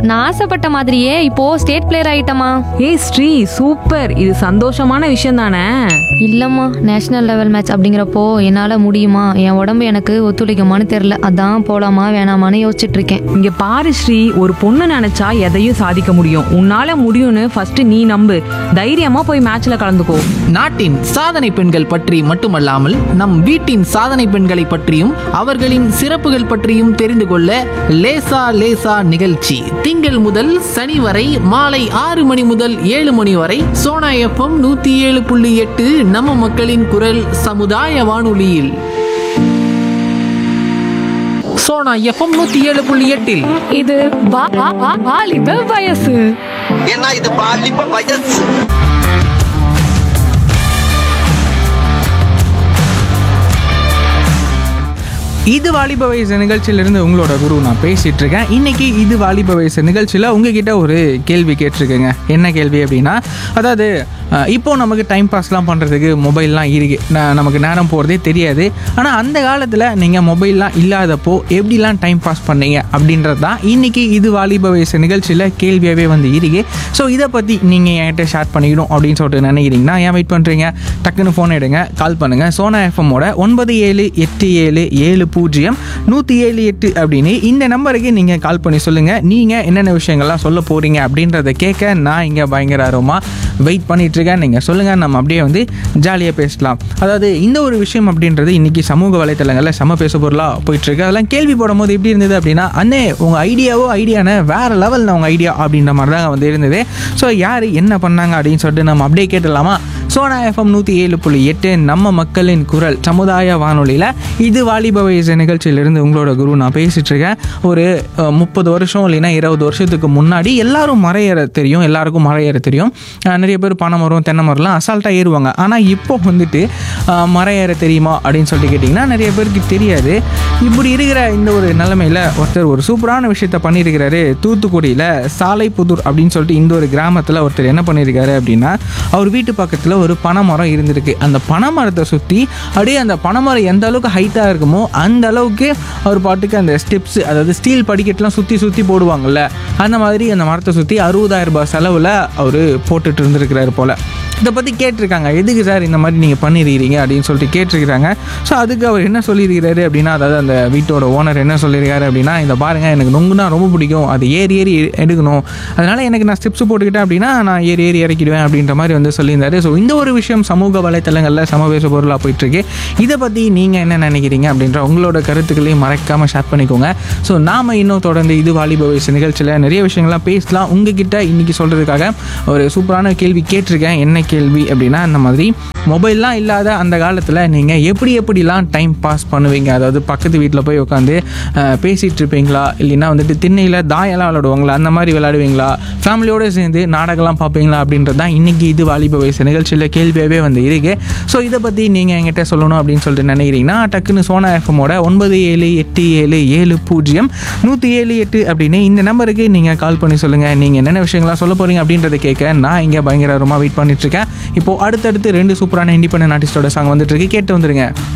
நான் ஆசைப்பட்ட மாதிரியே இப்போ ஸ்டேட் பிளேயர் ஆயிட்டமா ஏய் ஸ்ரீ சூப்பர் இது சந்தோஷமான விஷயம் தானே இல்லம்மா நேஷனல் லெவல் மேட்ச் அப்படிங்கிறப்போ என்னால முடியுமா என் உடம்பு எனக்கு ஒத்துழைக்குமான்னு தெரியல அதான் போலாமா வேணாமான்னு யோசிச்சுட்டு இருக்கேன் இங்க பாரு ஸ்ரீ ஒரு பொண்ணு நினைச்சா எதையும் சாதிக்க முடியும் உன்னால முடியும்னு ஃபர்ஸ்ட் நீ நம்பு தைரியமா போய் மேட்ச்ல கலந்துக்கோ நாட்டின் சாதனை பெண்கள் பற்றி மட்டுமல்லாமல் நம் வீட்டின் சாதனை பெண்களை பற்றியும் அவர்களின் சிறப்புகள் பற்றியும் தெரிந்து கொள்ள லேசா லேசா நிகழ்ச்சி திங்கள் முதல் சனி வரை மாலை ஆறு மணி முதல் ஏழு மணி வரை சோனா எஃப்எம் நூத்தி ஏழு புள்ளி எட்டு நம்ம மக்களின் குரல் சமுதாய வானொலியில் சோனா எஃப்எம் நூத்தி ஏழு புள்ளி எட்டில் இது வா- வா- வா- வாலிப வயசு ஏன்னா இது பாலிப்ப வயசு இது வாலிப வயசு நிகழ்ச்சியிலிருந்து உங்களோட குரு நான் பேசிட்டு இருக்கேன் இன்னைக்கு இது வாலிப வயசு நிகழ்ச்சியில் உங்ககிட்ட ஒரு கேள்வி கேட்டிருக்கேங்க என்ன கேள்வி அப்படின்னா அதாவது அஹ், இப்போ நமக்கு டைம் பாஸ்லாம் பண்ணுறதுக்கு மொபைல்லாம் இருக்கு ந- நமக்கு நேரம் போகிறதே தெரியாது ஆனால் அந்த காலத்தில் நீங்கள் மொபைல்லாம் இல்லாதப்போ எப்படிலாம் டைம் பாஸ் பண்ணீங்க அப்படின்றது தான் இன்னைக்கு இது வாலிப வயசு நிகழ்ச்சியில் கேள்வியாகவே வந்து இருக்கு ஸோ இதை பற்றி நீங்கள் என்கிட்ட ஷேர் பண்ணிக்கணும் அப்படின்னு சொல்லிட்டு நினைக்கிறீங்கன்னா ஏன் வெயிட் பண்ணுறீங்க டக்குன்னு ஃபோன் எடுங்க கால் பண்ணுங்கள் சோனா எஃப்எம்மோட ஒன்பது ஏழு எட்டு ஏழு ஏழு பூஜ்ஜியம் நூற்றி ஏழு எட்டு அப்படின்னு இந்த நம்பருக்கு நீங்கள் கால் பண்ணி சொல்லுங்கள் நீங்கள் என்னென்ன விஷயங்கள்லாம் சொல்ல போகிறீங்க அப்படின்றத கேட்க நான் இங்கே பயங்கர ஆர்வமாக வெயிட் பண்ணிட்டு இருக்கேன் நீங்கள் சொல்லுங்கள் நம்ம அப்படியே வந்து ஜாலியாக பேசலாம் அதாவது இந்த ஒரு விஷயம் அப்படின்றது இன்றைக்கி சமூக வலைத்தளங்களில் செம பேச பொருளாக போயிட்டுருக்கு அதெல்லாம் கேள்வி போடும்போது எப்படி இருந்தது அப்படின்னா அண்ணே உங்கள் ஐடியாவோ ஐடியானே வேறு லெவலில் உங்கள் ஐடியா அப்படின்ற மாதிரி தான் வந்து இருந்தது ஸோ யார் என்ன பண்ணாங்க அப்படின்னு சொல்லிட்டு நம்ம அப்படியே கேட்டலாமா சோனா எஃப்எம் நூற்றி ஏழு புள்ளி எட்டு நம்ம மக்களின் குரல் சமுதாய வானொலியில் இது வாலிப வயசு நிகழ்ச்சியிலிருந்து உங்களோட குரு நான் பேசிட்டு இருக்கேன் ஒரு அஹ், முப்பது வருஷம் இல்லைன்னா இருபது வருஷத்துக்கு முன்னாடி எல்லாரும் மறையற தெரியும் எல்லாருக்கும் மறையற தெரியும் அஹ், நிறைய பேர் பனை மரம் தென்னை மரம்லாம் அசால்ட்டாக ஏறுவாங்க ஆனால் இப்போ வந்துட்டு அஹ், மரம் ஏற தெரியுமா அப்படின்னு சொல்லிட்டு கேட்டிங்கன்னா நிறைய பேருக்கு தெரியாது இப்படி இருக்கிற இந்த ஒரு நிலைமையில் ஒருத்தர் ஒரு சூப்பரான விஷயத்த பண்ணியிருக்கிறாரு தூத்துக்குடியில் சாலைப்புதூர் அப்படின்னு சொல்லிட்டு இந்த ஒரு கிராமத்தில் ஒருத்தர் என்ன பண்ணியிருக்காரு அப்படின்னா அவர் வீட்டு பக்கத்தில் ஒரு பனைமரம் இருந்திருக்கு அந்த பனைமரத்தை சுற்றி அப்படியே அந்த பனைமரம் எந்த அளவுக்கு ஹைட்டாக இருக்குமோ அந்த அளவுக்கு அவர் பாட்டுக்கு அந்த ஸ்டெப்ஸ் அதாவது ஸ்டீல் படிக்கட்டுலாம் சுற்றி சுற்றி போடுவாங்கல்ல அந்த மாதிரி அந்த மரத்தை சுற்றி அறுபதாயிரம் ரூபாய் செலவில் அவர் போட்டுட்டு இருந்திருக்கிறாரு போல் இதை பற்றி கேட்டிருக்காங்க எதுக்கு சார் இந்த மாதிரி நீங்கள் பண்ணியிருக்கிறீங்க அப்படின்னு சொல்லிட்டு கேட்டிருக்கிறாங்க ஸோ அதுக்கு அவர் என்ன சொல்லியிருக்கிறாரு அப்படின்னா அதாவது அந்த வீட்டோட ஓனர் என்ன சொல்லியிருக்காரு அப்படின்னா இந்த பாருங்க எனக்கு நொங்குனா ரொம்ப பிடிக்கும் அது ஏறி ஏறி எ- எடுக்கணும் அதனால் எனக்கு நான் ஸ்டெப்ஸ் போட்டுக்கிட்டேன் அப்படின்னா நான் ஏறி ஏறி இறக்கிடுவேன் அப்படின்ற மாதிரி வந்து சொல்லியிருந்தாரு ஸோ இந்த ஒரு விஷயம் சமூக வலைத்தளங்களில் சமவேச பொருளாக போயிட்டுருக்கு இதை பற்றி நீங்கள் என்ன நினைக்கிறீங்க அப்படின்ற உங்களோட கருத்துக்களையும் மறக்காமல் ஷேர் பண்ணிக்கோங்க ஸோ நாம் இன்னும் தொடர்ந்து இது வாலிப வயசு நிகழ்ச்சியில் நிறைய விஷயங்கள்லாம் பேசலாம் உங்ககிட்ட இன்னைக்கு சொல்கிறதுக்காக ஒரு சூப்பரான கேள்வி கேட்டிருக்கேன் என்ன கேள்வி அப்படின்னா இந்த மாதிரி மொபைல்லாம் இல்லாத அந்த காலத்தில் நீங்கள் எப்படி எப்படிலாம் டைம் பாஸ் பண்ணுவீங்க அதாவது பக்கத்து வீட்டில் போய் உட்காந்து பேசிகிட்டு இருப்பீங்களா இல்லைன்னா வந்துட்டு திண்ணையில் தாயெல்லாம் விளையாடுவாங்களா அந்த மாதிரி விளையாடுவீங்களா ஃபேமிலியோடு சேர்ந்து நாடகம்லாம் பார்ப்பீங்களா அப்படின்றது தான் இன்றைக்கி இது வாலிப வயசு நிகழ்ச்சியில் கேள்வியாகவே வந்து இருக்கு ஸோ இதை பற்றி நீங்கள் என்கிட்ட சொல்லணும் அப்படின்னு சொல்லிட்டு நினைக்கிறீங்கன்னா டக்குன்னு சோனா எஃப்எம்மோட ஒன்பது ஏழு எட்டு ஏழு ஏழு பூஜ்ஜியம் நூற்றி ஏழு எட்டு அப்படின்னு இந்த நம்பருக்கு நீங்கள் கால் பண்ணி சொல்லுங்கள் நீங்கள் என்னென்ன விஷயங்கள்லாம் சொல்ல போகிறீங்க அப்படின்றத கேட்க நான் இங்கே பயங்கரமாக வெயிட் பண்ணிட்டு இருக்கேன் இப்போது அடுத்தடுத்து ரெண்டு சூப்பரான இண்டிபெண்டன்ட் ஆர்டிஸ்டோட சாங் வந்துட்டு இருக்கு கேட்டு வந்துருங்க